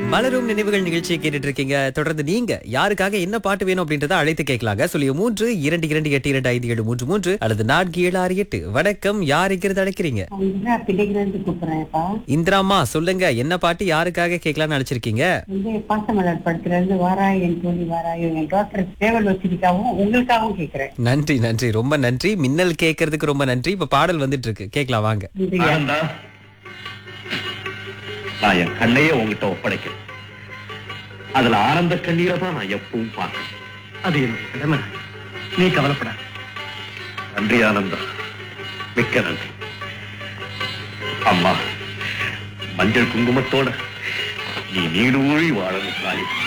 மலரும் நினைவுகள் நிகழ்ச்சியை கேட்டுட்டு இருக்கீங்க தொடர்ந்து நீங்க யாருக்காக என்ன பாட்டு வேணும் அப்படின்றத அழைத்து கேட்கலாங்க சொல்லிய மூன்று இரண்டு இரண்டு எட்டு இரண்டு ஐந்து ஏழு மூன்று மூன்று அல்லது நான்கு ஏழு ஆறு எட்டு வணக்கம் யார் இருக்கிறது அழைக்கிறீங்க அவங்க பிள்ளைகளிருந்து கூப்பிடுறேன்ப்பா இந்திராமா சொல்லுங்க என்ன பாட்டு யாருக்காக கேட்கலாம்னு அழைச்சிருக்கீங்க வந்து பாசமலர் படத்துல இருந்து வாராய் என் தோழி வாராயோ என் டாக்டர் சேவல் வச்சிருக்காவும் உங்களுக்காகவும் கேக்குறேன் நன்றி நன்றி ரொம்ப நன்றி மின்னல் கேட்கறதுக்கு ரொம்ப நன்றி இப்ப பாடல் வந்துட்டு இருக்கு கேட்கலாம் வாங்க நன்றியா. ஆனந்தா நான் என் கண்ணையே உங்ககிட்ட ஒப்படைக்கிறேன் அதுல ஆனந்த கண்ணீரை தான் நான் எப்பவும் பார்க்கிறேன் அது என்னுடைய கடமை நீ கவலைப்பட நன்றி ஆனந்தா மிக்க நன்றி அம்மா மஞ்சள் குங்குமத்தோட நீ நீடூழி வாழணும் தாயே